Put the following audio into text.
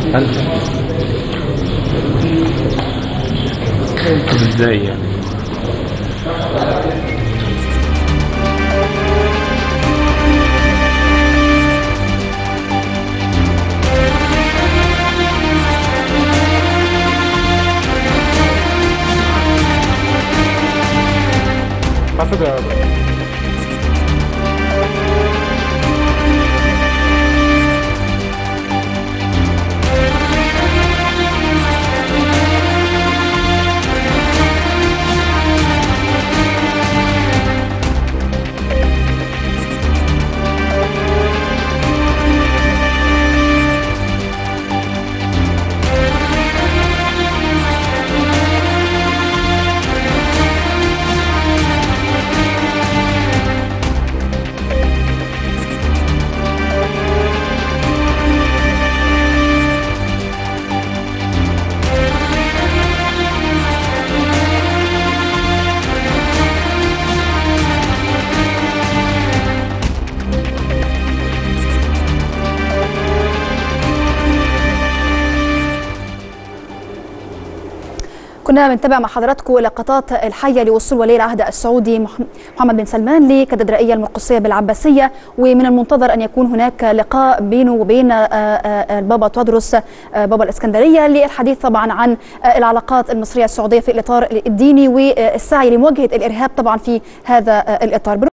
انت طب ازاي يعني حسب يا كنا بنتابع مع حضراتكم لقطات الحية لوصول ولي العهد السعودي مح- محمد بن سلمان لكاتدرائية المرقسية بالعباسية ومن المنتظر أن يكون هناك لقاء بينه وبين آه، آه، البابا تودروس آه، بابا الإسكندرية للحديث طبعا عن آه، العلاقات المصرية السعودية في الإطار الديني والسعي لمواجهة الإرهاب طبعا في هذا آه، الإطار